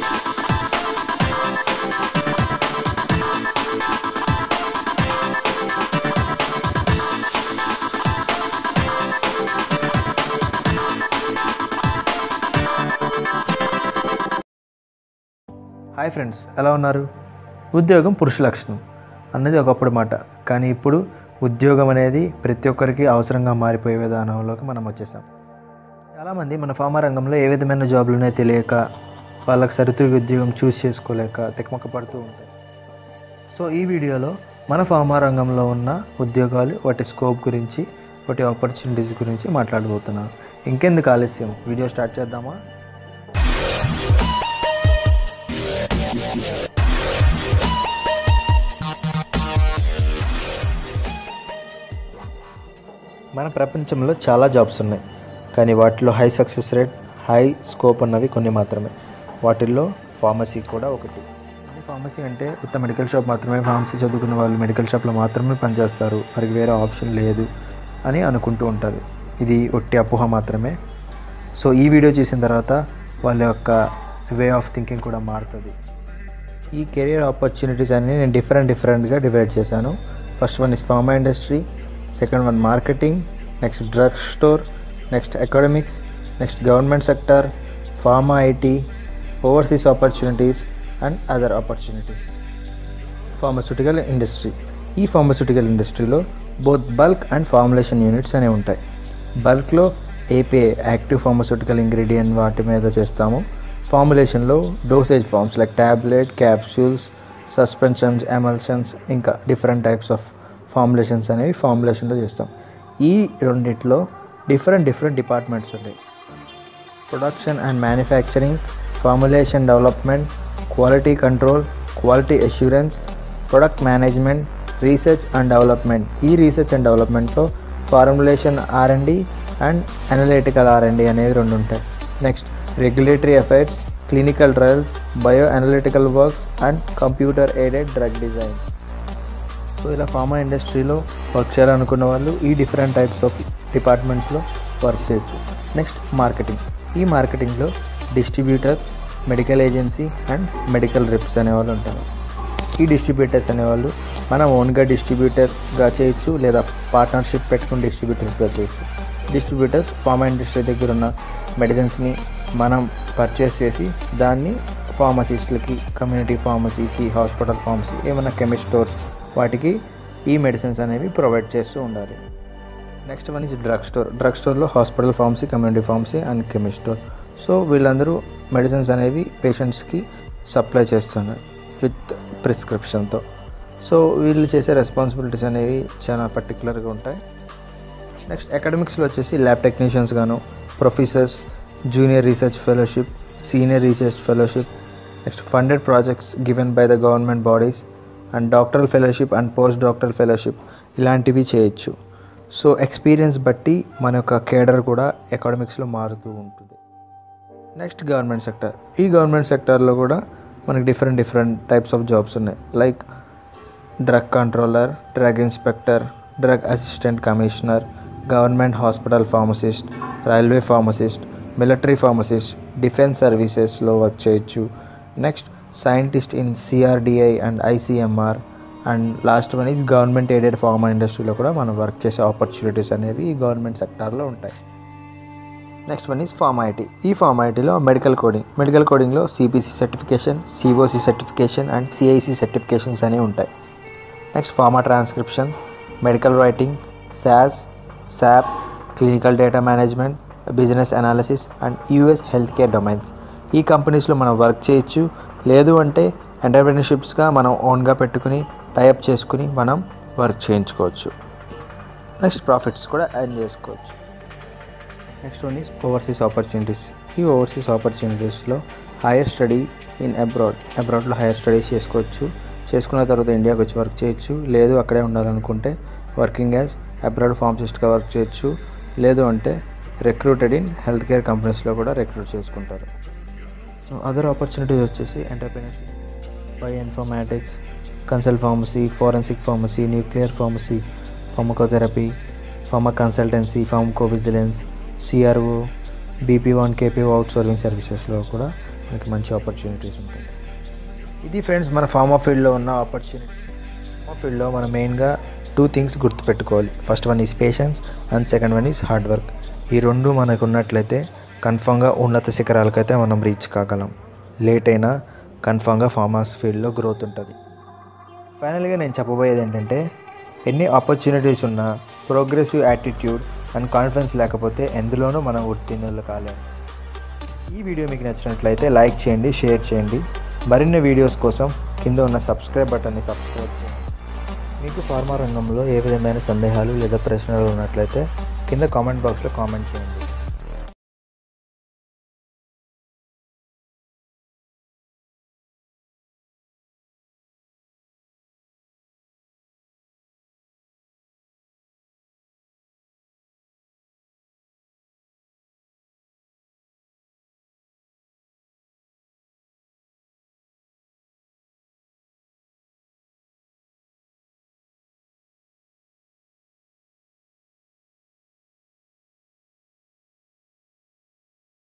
hi friends ఎలా ఉన్నారు ఉద్యోగం పురుష లక్షణం అన్నది ఒకప్పుడు మాట కానీ ఇప్పుడు ఉద్యోగం అనేది ప్రతి ఒక్కరికి అవసరంగా మారిపోయే విధానంలోకి మనం వచ్చేసాం చాలామంది మన ఫార్మా రంగంలో ఏ విధమైన జాబ్లునే తెలియక వాళ్ళకి సరితూగి ఉద్యోగం చూస్ చేసుకోలేక తికమక పడుతూ ఉంటారు సో ఈ వీడియోలో మన ఫార్మా రంగంలో ఉన్న ఉద్యోగాలు వాటి స్కోప్ గురించి వాటి ఆపర్చునిటీస్ గురించి మాట్లాడబోతున్నాను ఇంకెందుకు ఆలస్యం వీడియో స్టార్ట్ చేద్దామా మన ప్రపంచంలో చాలా జాబ్స్ ఉన్నాయి కానీ వాటిలో high success rate high scope ఉన్నవి కొన్ని మాత్రమే వాటిల్లో ఫార్మసీ కూడా ఒకటి ఫార్మసీ అంటే ఉత్త మెడికల్ షాప్ మాత్రమే ఫార్మసీ చదువుకున్న వాళ్ళు మెడికల్ షాప్లో మాత్రమే పనిచేస్తారు వారికి వేరే ఆప్షన్ లేదు అని అనుకుంటూ ఉంటారు ఇది ఒట్టి అపోహ మాత్రమే సో ఈ వీడియో చూసిన తర్వాత వాళ్ళ యొక్క వే ఆఫ్ థింకింగ్ కూడా మారుతుంది ఈ కెరియర్ ఆపర్చునిటీస్ అన్ని నేను డిఫరెంట్ డిఫరెంట్గా డివైడ్ చేశాను first one is pharma industry second one marketing next drug store next academics next government sector pharma IT overseas opportunities and other opportunities pharmaceutical industry ఈ pharmaceutical ఇండస్ట్రీలో both bulk and formulation units అనేవి ఉంటాయి బల్క్లో API active pharmaceutical ingredient వాటి మీద చేస్తాము ఫార్ములేషన్లో dosage forms like tablet capsules suspensions emulsions ఇంకా డిఫరెంట్ టైప్స్ ఆఫ్ ఫార్ములేషన్స్ అనేవి ఫార్ములేషన్లో చేస్తాం ఈ రెండిట్లో డిఫరెంట్ డిఫరెంట్ డిపార్ట్మెంట్స్ ఉంటాయి production and manufacturing formulation development quality control quality assurance product management research and development ఈ రీసెర్చ్ అండ్ డెవలప్మెంట్లో formulation R and D and analytical R and D అనేవి రెండు ఉంటాయి next regulatory affairs clinical trials bio analytical works and computer aided drug design so ఇలా pharma ఇండస్ట్రీలో work చేయాలనుకున్న వాళ్ళు ఈ డిఫరెంట్ టైప్స్ ఆఫ్ డిపార్ట్మెంట్స్లో వర్క్ చేయొచ్చు నెక్స్ట్ మార్కెటింగ్ ఈ మార్కెటింగ్లో distributor medical agency and medical reps అనేవాళ్ళు ఉంటారు ఈ డిస్ట్రిబ్యూటర్స్ అనేవాళ్ళు మనం ఓన్గా డిస్ట్రిబ్యూటర్గా చేయొచ్చు లేదా పార్ట్నర్షిప్ పెట్టుకుని డిస్ట్రిబ్యూటర్స్గా చేయొచ్చు డిస్ట్రిబ్యూటర్స్ ఫార్మా ఇండస్ట్రీ దగ్గర ఉన్న మెడిసిన్స్ని మనం పర్చేస్ చేసి దాన్ని ఫార్మసీస్లకి కమ్యూనిటీ ఫార్మసీకి హాస్పిటల్ ఫార్మసీ ఏమైనా కెమిస్ట్ స్టోర్స్ వాటికి ఈ మెడిసిన్స్ అనేవి ప్రొవైడ్ చేస్తూ ఉండాలి next one is drug store drug స్టోర్లో hospital pharmacy community pharmacy and chemist store so వీళ్ళందరూ మెడిసిన్స్ అనేవి పేషెంట్స్కి సప్లై చేస్తున్నారు విత్ ప్రిస్క్రిప్షన్తో సో వీళ్ళు చేసే రెస్పాన్సిబిలిటీస్ అనేవి చాలా పర్టికులర్గా ఉంటాయి నెక్స్ట్ అకాడమిక్స్లో వచ్చేసి ల్యాబ్ టెక్నీషియన్స్ గాను professors junior research fellowship senior research fellowship next funded projects given by the government bodies and doctoral fellowship and post doctoral fellowship ఇలాంటివి చేయొచ్చు సో ఎక్స్పీరియన్స్ బట్టి మన యొక్క కేడర్ కూడా అకాడమిక్స్లో మారుతూ ఉంటుంది నెక్స్ట్ గవర్నమెంట్ సెక్టర్ ఈ గవర్నమెంట్ సెక్టర్లో కూడా మనకి different different types of jobs ఉన్నాయి like drug controller drug inspector drug assistant commissioner government hospital pharmacist railway pharmacist military pharmacist defence సర్వీసెస్లో వర్క్ చేయొచ్చు next scientist in CRDI and ICMR and last one is government aided pharma ఇండస్ట్రీలో కూడా మనం work చేసే opportunities అనేవి ఈ government సెక్టార్లో ఉంటాయి next one is pharm IT ఈ ఫార్మ్ ఐటీలో మెడికల్ కోడింగ్ మెడికల్ కోడింగ్లో CPC certification COC certification and CIC certifications అనేవి ఉంటాయి next pharma transcription medical writing SAS SAP clinical data management business analysis and US health care domains ఈ కంపెనీస్లో మనం work చేయొచ్చు లేదు అంటే ఎంటర్ప్రినర్షిప్స్గా మనం ఓన్గా పెట్టుకుని టైఅప్ చేసుకుని మనం వర్క్ చేయించుకోవచ్చు నెక్స్ట్ ప్రాఫిట్స్ కూడా ఎర్న్ చేసుకోవచ్చు next one is overseas opportunities ఈ ఓవర్సీస్ ఆపర్చునిటీస్లో హైయర్ స్టడీ ఇన్ అబ్రాడ్ అబ్రాడ్లో హైయర్ స్టడీస్ చేసుకోవచ్చు చేసుకున్న తర్వాత ఇండియాకి వచ్చి వర్క్ చేయొచ్చు లేదు అక్కడే ఉండాలనుకుంటే వర్కింగ్ యాజ్ అబ్రాడ్ ఫార్మసిస్ట్గా వర్క్ చేయొచ్చు లేదు అంటే రిక్రూటెడ్ ఇన్ హెల్త్ కేర్ కంపెనీస్లో కూడా రిక్రూట్ చేసుకుంటారు సో అదర్ ఆపర్చునిటీస్ వచ్చేసి entrepreneurship by informatics consult pharmacy forensic pharmacy nuclear pharmacy pharmacotherapy pharma consultancy pharmacovigilance CRO BP one KP outsourcing సర్వీసెస్లో కూడా మనకి మంచి ఆపర్చునిటీస్ ఉంటాయి ఇది ఫ్రెండ్స్ మన ఫార్మా ఫీల్డ్లో ఉన్న ఆపర్చునిటీ ఫార్మా ఫీల్డ్లో మనం మెయిన్గా టూ థింగ్స్ గుర్తుపెట్టుకోవాలి first one is patience and second one is hard work ఈ రెండు మనకు ఉన్నట్లయితే కన్ఫామ్గా ఉన్నత శిఖరాలకైతే మనం రీచ్ కాగలం లేట్ అయినా కన్ఫామ్గా ఫార్మర్స్ ఫీల్డ్లో గ్రోత్ ఉంటుంది ఫైనల్గా నేను చెప్పబోయేది ఏంటంటే ఎన్ని ఆపర్చునిటీస్ ఉన్నా ప్రోగ్రెసివ్ యాటిట్యూడ్ అండ్ కాన్ఫిడెన్స్ లేకపోతే ఎందులోనూ మనం ఉత్తీర్ణులు కాలేము ఈ వీడియో మీకు నచ్చినట్లయితే లైక్ చేయండి షేర్ చేయండి మరిన్ని వీడియోస్ కోసం కింద ఉన్న సబ్స్క్రైబ్ బటన్ని సబ్స్క్రైబ్ చేయండి మీకు ఫార్మా రంగంలో ఏ విధమైన సందేహాలు లేదా ప్రశ్నలు ఉన్నట్లయితే కింద కామెంట్ బాక్స్లో కామెంట్ చేయండి